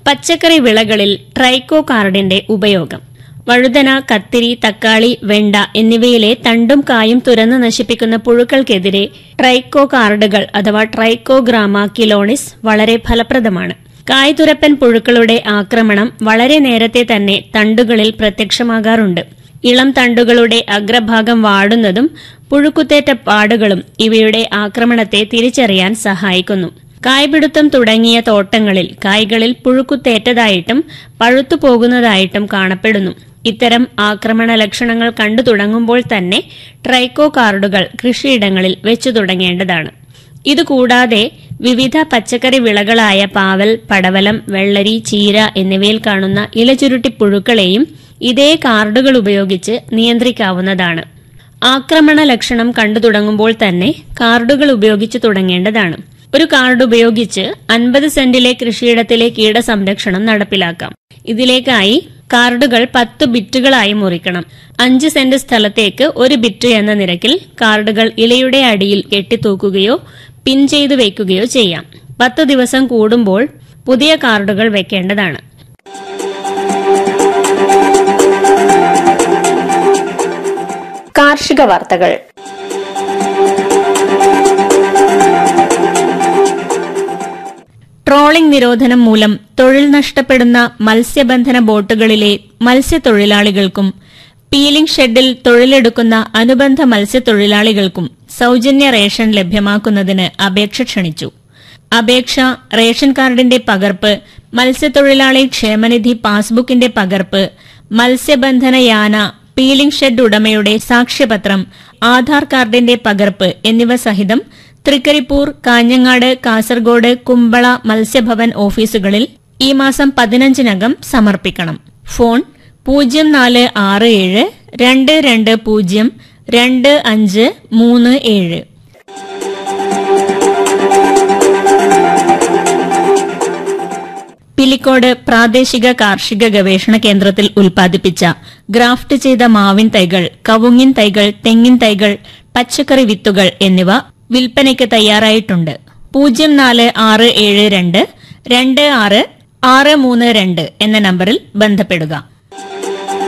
പച്ചക്കറി വിളകളിൽ ട്രൈക്കോ കാർഡിന്റെ ഉപയോഗം വഴുതന കത്തിരി തക്കാളി വെണ്ട എന്നിവയിലെ തണ്ടും കായും തുരന്ന് നശിപ്പിക്കുന്ന പുഴുക്കൾക്കെതിരെ ട്രൈക്കോ കാർഡുകൾ അഥവാ ട്രൈക്കോഗ്രാമ കിലോണിസ് വളരെ ഫലപ്രദമാണ് കായ്തുരപ്പൻ പുഴുക്കളുടെ ആക്രമണം വളരെ നേരത്തെ തന്നെ തണ്ടുകളിൽ പ്രത്യക്ഷമാകാറുണ്ട് ഇളം തണ്ടുകളുടെ അഗ്രഭാഗം വാടുന്നതും പുഴുക്കുത്തേറ്റ പാടുകളും ഇവയുടെ ആക്രമണത്തെ തിരിച്ചറിയാൻ സഹായിക്കുന്നു കായ്പിടുത്തം തുടങ്ങിയ തോട്ടങ്ങളിൽ കായ്കളിൽ പുഴുക്കുത്തേറ്റതായിട്ടും പഴുത്തു പോകുന്നതായിട്ടും കാണപ്പെടുന്നു ഇത്തരം ആക്രമണ ലക്ഷണങ്ങൾ കണ്ടു തുടങ്ങുമ്പോൾ തന്നെ ട്രൈക്കോ കാർഡുകൾ കൃഷിയിടങ്ങളിൽ വെച്ചു തുടങ്ങേണ്ടതാണ് ഇതുകൂടാതെ വിവിധ പച്ചക്കറി വിളകളായ പാവൽ പടവലം വെള്ളരി ചീര എന്നിവയിൽ കാണുന്ന ഇലചുരുട്ടി പുഴുക്കളെയും ഇതേ കാർഡുകൾ ഉപയോഗിച്ച് നിയന്ത്രിക്കാവുന്നതാണ് ആക്രമണ ലക്ഷണം കണ്ടു തുടങ്ങുമ്പോൾ തന്നെ കാർഡുകൾ ഉപയോഗിച്ച് തുടങ്ങേണ്ടതാണ് ഒരു കാർഡ് ഉപയോഗിച്ച് അൻപത് സെന്റിലെ കൃഷിയിടത്തിലെ കീടസംരക്ഷണം നടപ്പിലാക്കാം ഇതിലേക്കായി കാർഡുകൾ പത്ത് ബിറ്റുകളായി മുറിക്കണം അഞ്ച് സെന്റ് സ്ഥലത്തേക്ക് ഒരു ബിറ്റ് എന്ന നിരക്കിൽ കാർഡുകൾ ഇലയുടെ അടിയിൽ കെട്ടിത്തൂക്കുകയോ പിൻ ചെയ്തു വെക്കുകയോ ചെയ്യാം പത്ത് ദിവസം കൂടുമ്പോൾ പുതിയ കാർഡുകൾ വെക്കേണ്ടതാണ് കാർഷിക വാർത്തകൾ ട്രോളിംഗ് നിരോധനം മൂലം തൊഴിൽ നഷ്ടപ്പെടുന്ന മത്സ്യബന്ധന ബോട്ടുകളിലെ മത്സ്യത്തൊഴിലാളികൾക്കും പീലിംഗ് ഷെഡിൽ തൊഴിലെടുക്കുന്ന അനുബന്ധ മത്സ്യത്തൊഴിലാളികൾക്കും സൌജന്യ റേഷൻ ലഭ്യമാക്കുന്നതിന് അപേക്ഷ ക്ഷണിച്ചു അപേക്ഷ റേഷൻ കാർഡിന്റെ പകർപ്പ് മത്സ്യത്തൊഴിലാളി ക്ഷേമനിധി പാസ്ബുക്കിന്റെ പകർപ്പ് മത്സ്യബന്ധന യാന പീലിംഗ് ഷെഡ് ഉടമയുടെ സാക്ഷ്യപത്രം ആധാർ കാർഡിന്റെ പകർപ്പ് എന്നിവ സഹിതം തൃക്കരിപ്പൂർ കാഞ്ഞങ്ങാട് കാസർഗോഡ് കുമ്പള മത്സ്യഭവൻ ഓഫീസുകളിൽ ഈ മാസം പതിനഞ്ചിനകം സമർപ്പിക്കണം ഫോൺ പൂജ്യം നാല് ആറ് ഏഴ് രണ്ട് രണ്ട് പൂജ്യം രണ്ട് അഞ്ച് മൂന്ന് ഏഴ് പിലിക്കോട് പ്രാദേശിക കാർഷിക ഗവേഷണ കേന്ദ്രത്തിൽ ഉൽപ്പാദിപ്പിച്ച ഗ്രാഫ്റ്റ് ചെയ്ത മാവിൻ തൈകൾ കവുങ്ങിൻ തൈകൾ തെങ്ങിൻ തൈകൾ പച്ചക്കറി വിത്തുകൾ എന്നിവ വിൽപ്പനയ്ക്ക് തയ്യാറായിട്ടുണ്ട് പൂജ്യം നാല് ആറ് ഏഴ് രണ്ട് രണ്ട് ആറ് ആറ് മൂന്ന് രണ്ട് എന്ന നമ്പറിൽ ബന്ധപ്പെടുക